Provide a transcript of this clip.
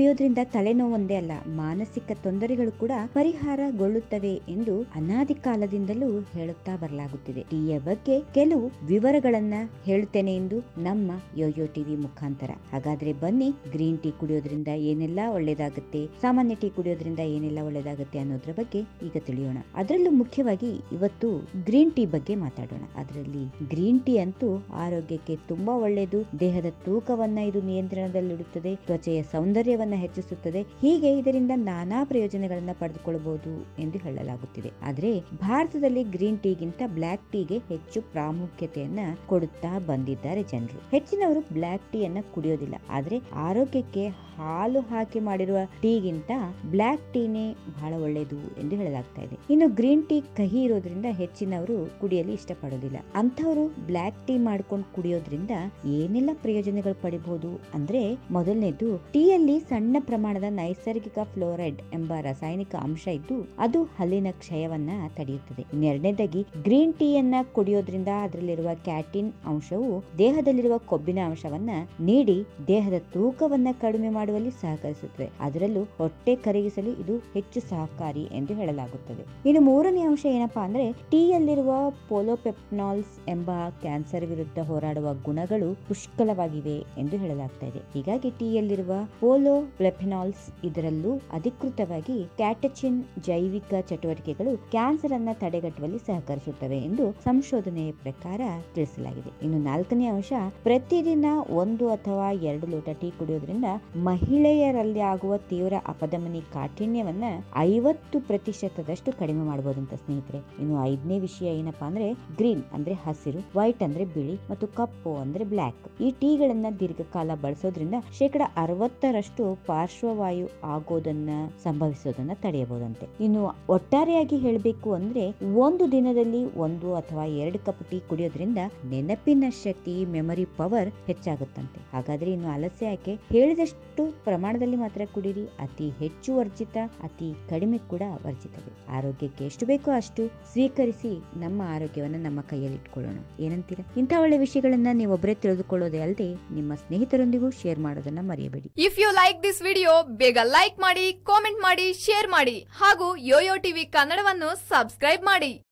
ಕುಡಿಯೋದ್ರಿಂದ ತಲೆನೋವೊಂದೇ ಅಲ್ಲ ಮಾನಸಿಕ ತೊಂದರೆಗಳು ಕೂಡ ಪರಿಹಾರಗೊಳ್ಳುತ್ತವೆ ಎಂದು ಅನಾದಿ ಕಾಲದಿಂದಲೂ ಹೇಳುತ್ತಾ ಬರಲಾಗುತ್ತಿದೆ ಟೀಯ ಬಗ್ಗೆ ಕೆಲವು ವಿವರಗಳನ್ನ ಹೇಳ್ತೇನೆ ಎಂದು ನಮ್ಮ ಯೋಯೋ ಟಿವಿ ಮುಖಾಂತರ ಹಾಗಾದ್ರೆ ಬನ್ನಿ ಗ್ರೀನ್ ಟೀ ಕುಡಿಯೋದ್ರಿಂದ ಏನೆಲ್ಲ ಒಳ್ಳೇದಾಗುತ್ತೆ ಸಾಮಾನ್ಯ ಟೀ ಕುಡಿಯೋದ್ರಿಂದ ಏನೆಲ್ಲ ಒಳ್ಳೇದಾಗುತ್ತೆ ಅನ್ನೋದ್ರ ಬಗ್ಗೆ ಈಗ ತಿಳಿಯೋಣ ಅದರಲ್ಲೂ ಮುಖ್ಯವಾಗಿ ಇವತ್ತು ಗ್ರೀನ್ ಟೀ ಬಗ್ಗೆ ಮಾತಾಡೋಣ ಅದರಲ್ಲಿ ಗ್ರೀನ್ ಟೀ ಅಂತೂ ಆರೋಗ್ಯಕ್ಕೆ ತುಂಬಾ ಒಳ್ಳೆಯದು ದೇಹದ ತೂಕವನ್ನ ಇದು ನಿಯಂತ್ರಣದಲ್ಲಿಡುತ್ತದೆ ತ್ವಚೆಯ ಸೌಂದರ್ಯವನ್ನ ಹೆಚ್ಚಿಸುತ್ತದೆ ಹೀಗೆ ಇದರಿಂದ ನಾನಾ ಪ್ರಯೋಜನಗಳನ್ನ ಪಡೆದುಕೊಳ್ಳಬಹುದು ಎಂದು ಹೇಳಲಾಗುತ್ತಿದೆ ಆದ್ರೆ ಭಾರತದಲ್ಲಿ ಗ್ರೀನ್ ಟೀಗಿಂತ ಬ್ಲಾಕ್ ಟೀಗೆ ಹೆಚ್ಚು ಪ್ರಾಮುಖ್ಯತೆಯನ್ನ ಕೊಡುತ್ತಾ ಬಂದಿದ್ದಾರೆ ಜನರು ಹೆಚ್ಚಿನವರು ಬ್ಲಾಕ್ ಟೀ ಅನ್ನ ಕುಡಿಯೋದಿಲ್ಲ ಆದ್ರೆ ಆರೋಗ್ಯಕ್ಕೆ ಹಾಲು ಹಾಕಿ ಮಾಡಿರುವ ಟೀಗಿಂತ ಬ್ಲಾಕ್ ಟೀನೇ ಬಹಳ ಒಳ್ಳೆಯದು ಎಂದು ಹೇಳಲಾಗ್ತಾ ಇದೆ ಇನ್ನು ಗ್ರೀನ್ ಟೀ ಕಹಿ ಇರೋದ್ರಿಂದ ಹೆಚ್ಚಿನವರು ಕುಡಿಯಲು ಇಷ್ಟಪಡೋದಿಲ್ಲ ಅಂಥವರು ಬ್ಲಾಕ್ ಟೀ ಮಾಡ್ಕೊಂಡು ಕುಡಿಯೋದ್ರಿಂದ ಏನೆಲ್ಲ ಪ್ರಯೋಜನಗಳು ಪಡಿಬಹುದು ಅಂದ್ರೆ ಮೊದಲನೇದು ಟೀಯಲ್ಲಿ ಸಣ್ಣ ಪ್ರಮಾಣದ ನೈಸರ್ಗಿಕ ಫ್ಲೋರೈಡ್ ಎಂಬ ರಾಸಾಯನಿಕ ಅಂಶ ಇದ್ದು ಅದು ಹಲ್ಲಿನ ಕ್ಷಯವನ್ನ ತಡೆಯುತ್ತದೆ ಎರಡನೇದಾಗಿ ಗ್ರೀನ್ ಟೀಯನ್ನ ಕುಡಿಯೋದ್ರಿಂದ ಅದರಲ್ಲಿರುವ ಕ್ಯಾಟಿನ್ ಅಂಶವು ದೇಹದಲ್ಲಿರುವ ಕೊಬ್ಬಿನ ಅಂಶವನ್ನ ನೀಡಿ ದೇಹದ ತೂಕವನ್ನ ಕಡಿಮೆ ಮಾಡುವಲ್ಲಿ ಸಹಕರಿಸುತ್ತದೆ ಅದರಲ್ಲೂ ಹೊಟ್ಟೆ ಕರಗಿಸಲು ಇದು ಹೆಚ್ಚು ಸಹಕಾರಿ ಎಂದು ಹೇಳಲಾಗುತ್ತದೆ ಇನ್ನು ಮೂರನೇ ಅಂಶ ಏನಪ್ಪಾ ಅಂದ್ರೆ ಟೀಯಲ್ಲಿರುವ ಪೋಲೋಪೆಪ್ನಾಲ್ಸ್ ಎಂಬ ಕ್ಯಾನ್ಸರ್ ವಿರುದ್ಧ ಹೋರಾಡುವ ಗುಣಗಳು ಪುಷ್ಕಲವಾಗಿವೆ ಎಂದು ಹೇಳಲಾಗ್ತಾ ಇದೆ ಹೀಗಾಗಿ ಟೀಯಲ್ಲಿರುವ ಪೋಲೋಪ್ಲೆಫೆನಾಲ್ಸ್ ಇದರಲ್ಲೂ ಅಧಿಕೃತವಾಗಿ ಕ್ಯಾಟಚಿನ್ ಜೈವಿಕ ಚಟುವಟಿಕೆಗಳು ಕ್ಯಾನ್ಸರ್ ಅನ್ನ ತಡೆಗಟ್ಟುವಲ್ಲಿ ಸಹಕರಿಸುತ್ತವೆ ಎಂದು ಸಂಶೋಧನೆಯ ಪ್ರಕಾರ ತಿಳಿಸಲಾಗಿದೆ ಇನ್ನು ನಾಲ್ಕನೇ ಅಂಶ ಪ್ರತಿದಿನ ಒಂದು ಅಥವಾ ಎರಡು ಲೋಟ ಟೀ ಕುಡಿಯೋದ್ರಿಂದ ಮಹಿಳೆಯರಲ್ಲಿ ಆಗುವ ತೀವ್ರ ಅಪಧಮನಿ ಕಾಠಿಣ್ಯವನ್ನ ಐವತ್ತು ಪ್ರತಿಶತದಷ್ಟು ಕಡಿಮೆ ಮಾಡಬಹುದಂತ ಸ್ನೇಹಿತರೆ ಇನ್ನು ಐದನೇ ವಿಷಯ ಏನಪ್ಪಾ ಅಂದ್ರೆ ಗ್ರೀನ್ ಅಂದ್ರೆ ಹಸಿರು ವೈಟ್ ಅಂದ್ರೆ ಬಿಳಿ ಮತ್ತು ಕಪ್ಪು ಅಂದ್ರೆ ಬ್ಲ್ಯಾಕ್ ಈ ಟೀಗಳನ್ನ ದೀರ್ಘಕಾಲ ಬಳಸೋದ್ರಿಂದ ಶೇಕಡ ಅರವತ್ತರಷ್ಟು ಪಾರ್ಶ್ವವಾಯು ಆಗೋದನ್ನ ಸಂಭವಿಸೋದನ್ನ ತಡೆಯಬಹುದಂತೆ ಇನ್ನು ಒಟ್ಟಾರೆಯಾಗಿ ಹೇಳಬೇಕು ಅಂದ್ರೆ ಒಂದು ದಿನದಲ್ಲಿ ಒಂದು ಅಥವಾ ಎರಡು ಕಪ್ ಟೀ ಕುಡಿಯೋದ್ರಿಂದ ನೆನಪಿನ ಶಕ್ತಿ ಮೆಮರಿ ಪವರ್ ಹೆಚ್ಚಾಗುತ್ತಂತೆ ಹಾಗಾದ್ರೆ ಇನ್ನು ಆಲಸ್ಯ ಯಾಕೆ ಹೇಳಿದಷ್ಟು ಪ್ರಮಾಣದಲ್ಲಿ ಮಾತ್ರ ಕುಡೀರಿ ಅತಿ ಹೆಚ್ಚು ವರ್ಜಿತ ಅತಿ ಕಡಿಮೆ ಕೂಡ ವರ್ಜಿತವೇ ಆರೋಗ್ಯಕ್ಕೆ ಎಷ್ಟು ಬೇಕೋ ಅಷ್ಟು ಸ್ವೀಕರಿಸಿ ನಮ್ಮ ಆರೋಗ್ಯವನ್ನ ನಮ್ಮ ಕೈಯಲ್ಲಿ ಇಟ್ಕೊಳ್ಳೋಣ ಏನಂತೀರಾ ಇಂಥ ಒಳ್ಳೆ ವಿಷಯಗಳನ್ನ ನೀವೊಬ್ಬರೇ ತಿಳಿದುಕೊಳ್ಳೋದೇ ಅಲ್ಲದೆ ನಿಮ್ಮ ಸ್ನೇಹಿತರೊಂದಿಗೂ ಶೇರ್ ಮಾಡೋದನ್ನ ಮರೆಯಬೇಡಿ if you like this video ಬೇಗ ಲೈಕ್ ಮಾಡಿ ಕಾಮೆಂಟ್ ಮಾಡಿ ಶೇರ್ ಮಾಡಿ ಹಾಗೂ ಯೋಯೋ ಟಿವಿ ಕನ್ನಡವನ್ನು ಸಬ್ಸ್ಕ್ರೈಬ್ ಮಾಡಿ